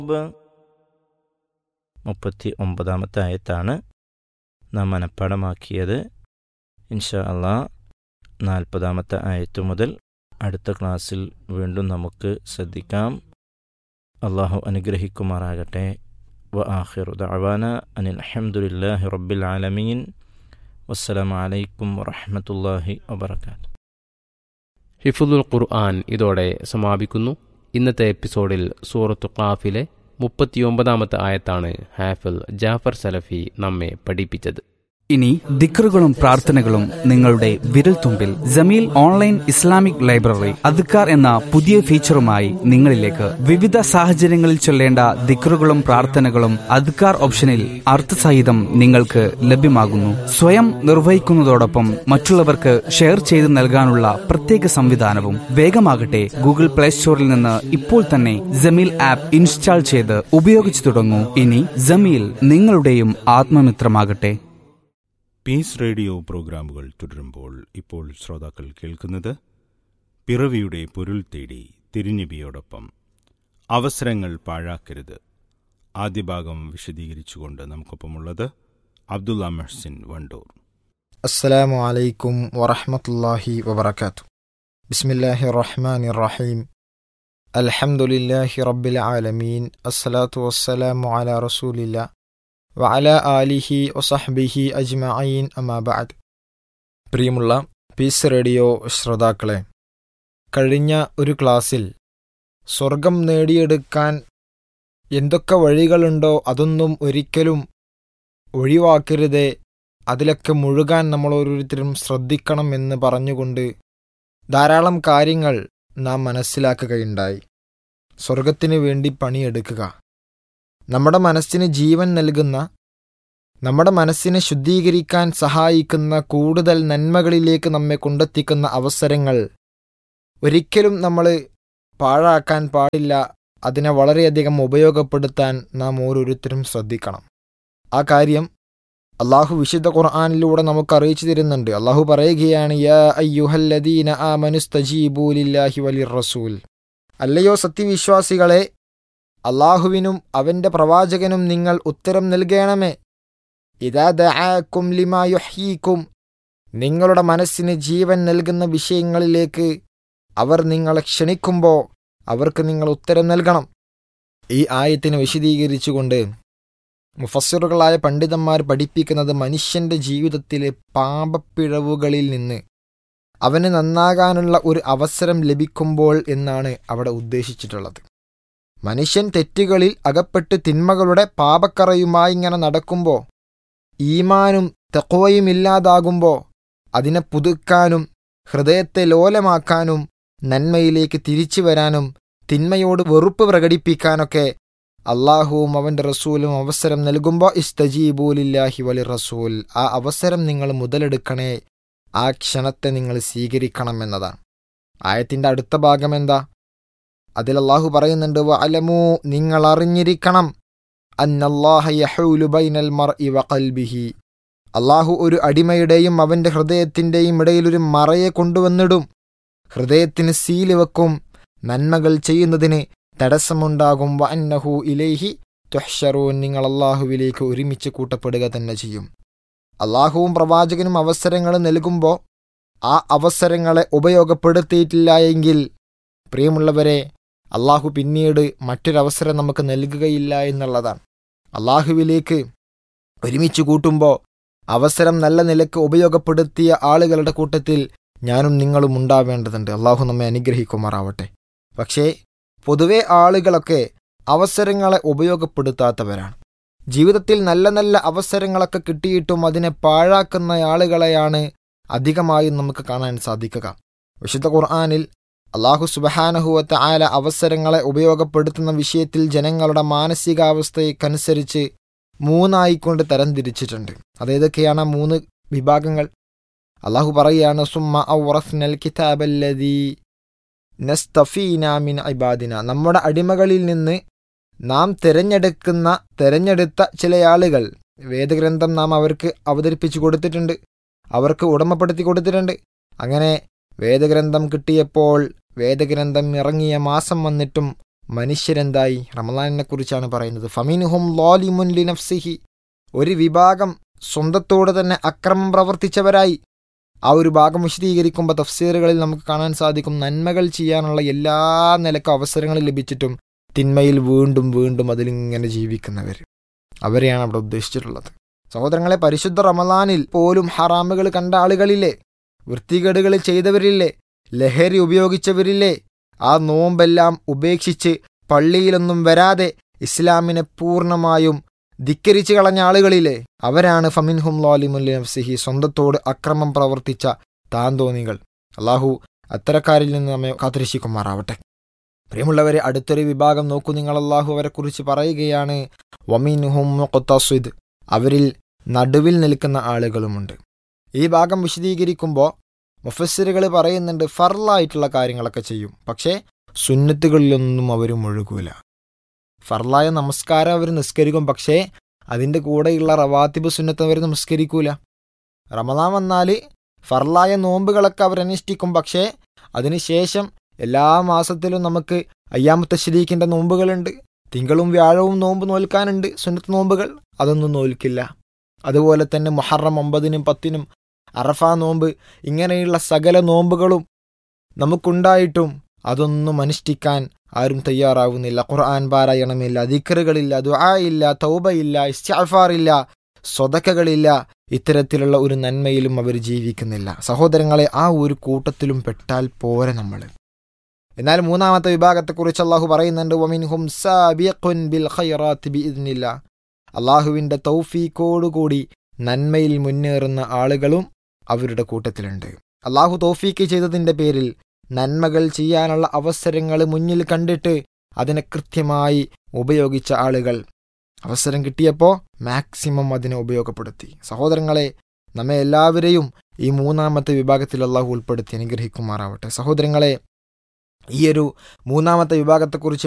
മുപ്പത്തി ഒമ്പതാമത്തെ ആയത്താണ് നാം മനഃപ്പാടമാക്കിയത് ഇൻഷാ അള്ളാ നാൽപ്പതാമത്തെ ആയത്ത് മുതൽ അടുത്ത ക്ലാസ്സിൽ വീണ്ടും നമുക്ക് ശ്രദ്ധിക്കാം അള്ളാഹു അനുഗ്രഹിക്കുമാറാകട്ടെ വ ആഖിറു ദഅവാന അനിൽ അൽഹംദുലില്ലാഹി റബ്ബിൽ ആലമീൻ വസ്സലാമു അലൈക്കും വറഹ്മത്തുള്ളാഹി വബറകാതുഹു ഹിഫുദുൽ ഖുർആൻ ഇതോടെ സമാപിക്കുന്നു ഇന്നത്തെ എപ്പിസോഡിൽ സൂറത്തു ഖാഫിലെ മുപ്പത്തിയൊമ്പതാമത്തെ ആയത്താണ് ഹാഫിൽ ജാഫർ സലഫി നമ്മെ പഠിപ്പിച്ചത് ഇനി ദിക്റുകളും പ്രാർത്ഥനകളും നിങ്ങളുടെ വിരൽത്തുമ്പിൽ ജമീൽ ഓൺലൈൻ ഇസ്ലാമിക് ലൈബ്രറി അദ്ക്കാർ എന്ന പുതിയ ഫീച്ചറുമായി നിങ്ങളിലേക്ക് വിവിധ സാഹചര്യങ്ങളിൽ ചൊല്ലേണ്ട ദിക്റുകളും പ്രാർത്ഥനകളും അദ്ക്കാർ ഓപ്ഷനിൽ അർത്ഥസഹിതം നിങ്ങൾക്ക് ലഭ്യമാകുന്നു സ്വയം നിർവഹിക്കുന്നതോടൊപ്പം മറ്റുള്ളവർക്ക് ഷെയർ ചെയ്ത് നൽകാനുള്ള പ്രത്യേക സംവിധാനവും വേഗമാകട്ടെ ഗൂഗിൾ പ്ലേ സ്റ്റോറിൽ നിന്ന് ഇപ്പോൾ തന്നെ ജമീൽ ആപ്പ് ഇൻസ്റ്റാൾ ചെയ്ത് ഉപയോഗിച്ചു തുടങ്ങൂ ഇനി ജമീൽ നിങ്ങളുടെയും ആത്മമിത്രമാകട്ടെ പീസ് റേഡിയോ പ്രോഗ്രാമുകൾ തുടരുമ്പോൾ ഇപ്പോൾ ശ്രോതാക്കൾ കേൾക്കുന്നത് പിറവിയുടെ പൊരുൾ തേടി തിരുനബിയോടൊപ്പം അവസരങ്ങൾ പാഴാക്കരുത് ആദ്യ ഭാഗം വിശദീകരിച്ചുകൊണ്ട് നമുക്കൊപ്പമുള്ളത് അബ്ദുള്ള മെഹ്സിൻ വണ്ടൂർ السلام عليكم ورحمة الله وبركاته بسم الله الرحمن الرحيم الحمد لله رب العالمين الصلاة والسلام على رسول الله وعلى آله وصحبه أجمعين أما بعد പ്രിയമുള്ള പീസ് റേഡിയോ ശ്രോതാക്കളെ കഴിഞ്ഞ ഒരു ക്ലാസ്സിൽ സ്വർഗം നേടിയെടുക്കാൻ എന്തൊക്കെ വഴികളുണ്ടോ അതൊന്നും ഒരിക്കലും ഒഴിവാക്കരുതേ അതിലൊക്കെ മുഴുകാൻ നമ്മൾ ഓരോരുത്തരും ശ്രദ്ധിക്കണം എന്ന് പറഞ്ഞുകൊണ്ട് ധാരാളം കാര്യങ്ങൾ നാം മനസ്സിലാക്കുകയുണ്ടായി സ്വർഗത്തിനു വേണ്ടി പണിയെടുക്കുക നമ്മുടെ മനസ്സിന് ജീവൻ നൽകുന്ന നമ്മുടെ മനസ്സിനെ ശുദ്ധീകരിക്കാൻ സഹായിക്കുന്ന കൂടുതൽ നന്മകളിലേക്ക് നമ്മെ കൊണ്ടെത്തിക്കുന്ന അവസരങ്ങൾ ഒരിക്കലും നമ്മൾ പാഴാക്കാൻ പാടില്ല അതിനെ വളരെയധികം ഉപയോഗപ്പെടുത്താൻ നാം ഓരോരുത്തരും ശ്രദ്ധിക്കണം ആ കാര്യം അള്ളാഹു വിശുദ്ധ ഖുർആാനിലൂടെ നമുക്ക് അറിയിച്ചു തരുന്നുണ്ട് അള്ളാഹു പറയുകയാണ് യാ അയ്യുഹല്ലദീന ആമനുസ്തജീബൂ ലില്ലാഹി വലിർ റസൂൽ അല്ലയോ സത്യവിശ്വാസികളെ അള്ളാഹുവിനും അവന്റെ പ്രവാചകനും നിങ്ങൾ ഉത്തരം നൽകണമേ ഇതാ ദആക്കും ലിമാ യുഹ്യീക്കും നിങ്ങളുടെ മനസ്സിന് ജീവൻ നൽകുന്ന വിഷയങ്ങളിലേക്ക് അവർ നിങ്ങളെ ക്ഷണിക്കുമ്പോൾ അവർക്ക് നിങ്ങൾ ഉത്തരം നൽകണം ഈ ആയത്തിനെ വിശദീകരിച്ചുകൊണ്ട് മുഫസ്സിറുകളായ പണ്ഡിതന്മാർ പഠിപ്പിക്കുന്നത് മനുഷ്യന്റെ ജീവിതത്തിലെ പാപപ്പിഴവുകളിൽ നിന്ന് അവന് നന്നാകാനുള്ള ഒരു അവസരം ലഭിക്കുമ്പോൾ എന്നാണ് അവിടെ ഉദ്ദേശിച്ചിട്ടുള്ളത് മനുഷ്യൻ തെറ്റുകളിൽ അകപ്പെട്ട് തിന്മകളുടെ പാപക്കറയുമായി ഇങ്ങനെ നടക്കുമ്പോൾ ഈമാനും തെക്കോയും ഇല്ലാതാകുമ്പോൾ അതിനെ പുതുക്കാനും ഹൃദയത്തെ ലോലമാക്കാനും നന്മയിലേക്ക് തിരിച്ചു വരാനും തിന്മയോട് വെറുപ്പ് പ്രകടിപ്പിക്കാനൊക്കെ അള്ളാഹുവും അവന്റെ റസൂലും അവസരം നൽകുമ്പോൾ ഇസ്തജീബൂലില്ലാഹി വലി റസൂൽ ആ അവസരം നിങ്ങൾ മുതലെടുക്കണേ ആ ക്ഷണത്തെ നിങ്ങൾ സ്വീകരിക്കണം എന്നതാണ് ആയത്തിന്റെ അടുത്ത ഭാഗം എന്താ അതിൽ അള്ളാഹു പറയുന്നുണ്ട് അലമു നിങ്ങൾ അറിഞ്ഞിരിക്കണം അന്നല്ലാഹി അള്ളാഹു ഒരു അടിമയുടെയും അവന്റെ ഹൃദയത്തിന്റെയും ഇടയിൽ ഒരു മറയെ കൊണ്ടുവന്നിടും ഹൃദയത്തിന് സീല് വെക്കും നന്മകൾ ചെയ്യുന്നതിന് തടസ്സമുണ്ടാകും വന്നഹു ഇലേഹി തുഹ്ഷറൂൻ നിങ്ങൾ അള്ളാഹുവിലേക്ക് ഒരുമിച്ച് കൂട്ടപ്പെടുക തന്നെ ചെയ്യും അള്ളാഹുവും പ്രവാചകനും അവസരങ്ങൾ നൽകുമ്പോൾ ആ അവസരങ്ങളെ ഉപയോഗപ്പെടുത്തിയിട്ടില്ല എങ്കിൽ പ്രിയമുള്ളവരെ അള്ളാഹു പിന്നീട് മറ്റൊരവസരം നമുക്ക് നൽകുകയില്ല എന്നുള്ളതാണ് അള്ളാഹുവിലേക്ക് ഒരുമിച്ച് കൂട്ടുമ്പോൾ അവസരം നല്ല നിലക്ക് ഉപയോഗപ്പെടുത്തിയ ആളുകളുടെ കൂട്ടത്തിൽ ഞാനും നിങ്ങളും ഉണ്ടാവേണ്ടതുണ്ട് അള്ളാഹു നമ്മെ അനുഗ്രഹിക്കുമാറാവട്ടെ പക്ഷേ പൊതുവെ ആളുകളൊക്കെ അവസരങ്ങളെ ഉപയോഗപ്പെടുത്താത്തവരാണ് ജീവിതത്തിൽ നല്ല നല്ല അവസരങ്ങളൊക്കെ കിട്ടിയിട്ടും അതിനെ പാഴാക്കുന്ന ആളുകളെയാണ് അധികമായും നമുക്ക് കാണാൻ സാധിക്കുക വിശുദ്ധ ഖുർആാനിൽ അള്ളാഹു സുബഹാനഹുവത്ത ആല അവസരങ്ങളെ ഉപയോഗപ്പെടുത്തുന്ന വിഷയത്തിൽ ജനങ്ങളുടെ മാനസികാവസ്ഥയ്ക്കനുസരിച്ച് മൂന്നായിക്കൊണ്ട് തരംതിരിച്ചിട്ടുണ്ട് അതേതൊക്കെയാണ് മൂന്ന് വിഭാഗങ്ങൾ അള്ളാഹു പറയുകയാണ് സുമ്മ ഔറസ്നൽ കിതാബല്ലദീ നസ്തഫീന മിൻ ഇബാദിന നമ്മുടെ അടിമകളിൽ നിന്ന് നാം തിരഞ്ഞെടുക്കുന്ന തിരഞ്ഞെടുത്ത ചില ആളുകൾ വേദഗ്രന്ഥം നാം അവർക്ക് അവതരിപ്പിച്ചു കൊടുത്തിട്ടുണ്ട് അവർക്ക് ഉടമപ്പെടുത്തി കൊടുത്തിട്ടുണ്ട് അങ്ങനെ വേദഗ്രന്ഥം കിട്ടിയപ്പോൾ വേദഗ്രന്ഥം ഇറങ്ങിയ മാസം വന്നിട്ടും മനുഷ്യരെന്തായി റമദാനിനെ കുറിച്ചാണ് പറയുന്നത് ഫമിൻഹും ലോലിമുൻ ലിനഫ്സിഹി ഒരു വിഭാഗം സ്വന്തത്തോട് തന്നെ അക്രമം പ്രവർത്തിച്ചവരായി ആ ഒരു ഭാഗം വിശദീകരിക്കുമ്പോൾ തഫ്സീറുകളിൽ നമുക്ക് കാണാൻ സാധിക്കും നന്മകൾ ചെയ്യാനുള്ള എല്ലാ നിലക്കും അവസരങ്ങൾ ലഭിച്ചിട്ടും തിന്മയിൽ വീണ്ടും വീണ്ടും അതിലിങ്ങനെ ജീവിക്കുന്നവർ അവരെയാണ് അവിടെ ഉദ്ദേശിച്ചിട്ടുള്ളത് സഹോദരങ്ങളെ പരിശുദ്ധ റമദാനിൽ പോലും ഹറാമുകൾ കണ്ട ആളുകളില്ലേ വൃത്തികേടുകൾ ചെയ്തവരില്ലേ ലഹരി ഉപയോഗിച്ചവരില്ലേ ആ നോമ്പെല്ലാം ഉപേക്ഷിച്ച് പള്ളിയിലൊന്നും വരാതെ ഇസ്ലാമിനെ പൂർണ്ണമായും ധിക്കരിച്ചു കളഞ്ഞ ആളുകളില്ലേ അവരാണ് ഫമിൻഹും ലോലിമുല്ലി നഫ്സിഹി സ്വന്തത്തോട് അക്രമം പ്രവർത്തിച്ച താന്തോന്നികൾ അള്ളാഹു അത്തരക്കാരിൽ നിന്ന് നമ്മെ കാത്തിരക്ഷിക്കുമാറാവട്ടെ പ്രിയമുള്ളവരെ അടുത്തൊരു വിഭാഗം നോക്കൂ നിങ്ങൾ അള്ളാഹു അവരെക്കുറിച്ച് പറയുകയാണ് വമിൻഹും മുഖത്തസ്വിദ് അവരിൽ നടുവിൽ നിൽക്കുന്ന ആളുകളുമുണ്ട് ഈ ഭാഗം വിശദീകരിക്കുമ്പോൾ മുഫസ്സിറുകൾ പറയുന്നുണ്ട് ഫർലായിട്ടുള്ള കാര്യങ്ങളൊക്കെ ചെയ്യും പക്ഷേ സുന്നത്തുകളിലൊന്നും അവർ മുഴുകൂല ഫർലായ നമസ്കാരം അവർ നിസ്കരിക്കും പക്ഷേ അതിൻ്റെ കൂടെയുള്ള റവാത്തിബ് സുന്നത്ത് അവർ നമസ്കരിക്കൂല റമദാൻ വന്നാൽ ഫർലായ നോമ്പുകളൊക്കെ അവർ അനുഷ്ഠിക്കും പക്ഷേ അതിനുശേഷം എല്ലാ മാസത്തിലും നമുക്ക് അയ്യാമത്തെ ശരീക്കിൻ്റെ നോമ്പുകളുണ്ട് തിങ്കളും വ്യാഴവും നോമ്പ് നോൽക്കാനുണ്ട് സുന്നത്ത് നോമ്പുകൾ അതൊന്നും നോൽക്കില്ല അതുപോലെ തന്നെ മുഹറം ഒമ്പതിനും പത്തിനും അറഫ നോമ്പ് ഇങ്ങനെയുള്ള സകല നോമ്പുകളും നമുക്കുണ്ടായിട്ടും അതൊന്നും അനുഷ്ഠിക്കാൻ ആരും തയ്യാറാവുന്നില്ല ഖുർആൻ പാരായണമില്ല ദിക്കറുകളില്ല ദുആയില്ല തൗബയില്ല ഇസ്റ്റാഫാറില്ല സ്വതക്കകളില്ല ഇത്തരത്തിലുള്ള ഒരു നന്മയിലും അവർ ജീവിക്കുന്നില്ല സഹോദരങ്ങളെ ആ ഒരു കൂട്ടത്തിലും പെട്ടാൽ പോരെ നമ്മൾ എന്നാൽ മൂന്നാമത്തെ വിഭാഗത്തെക്കുറിച്ച് അള്ളാഹു പറയുന്നുണ്ട് വമിൻഹും സാബിഖുൻ ബിൽ ഖൈറാത്ത് ബിഇദ്നില്ല അള്ളാഹുവിൻ്റെ തൗഫീക്കോടുകൂടി നന്മയിൽ മുന്നേറുന്ന ആളുകളും അവരുടെ കൂട്ടത്തിലുണ്ട് അള്ളാഹു തൗഫീക്ക് ചെയ്തതിൻ്റെ പേരിൽ നന്മകൾ ചെയ്യാനുള്ള അവസരങ്ങൾ മുന്നിൽ കണ്ടിട്ട് അതിനെ കൃത്യമായി ഉപയോഗിച്ച ആളുകൾ അവസരം കിട്ടിയപ്പോൾ മാക്സിമം അതിനെ ഉപയോഗപ്പെടുത്തി സഹോദരങ്ങളെ നമ്മെ എല്ലാവരെയും ഈ മൂന്നാമത്തെ വിഭാഗത്തിൽ അള്ളാഹു ഉൾപ്പെടുത്തി അനുഗ്രഹിക്കുമാറാവട്ടെ സഹോദരങ്ങളെ ഈ ഒരു മൂന്നാമത്തെ വിഭാഗത്തെക്കുറിച്ച്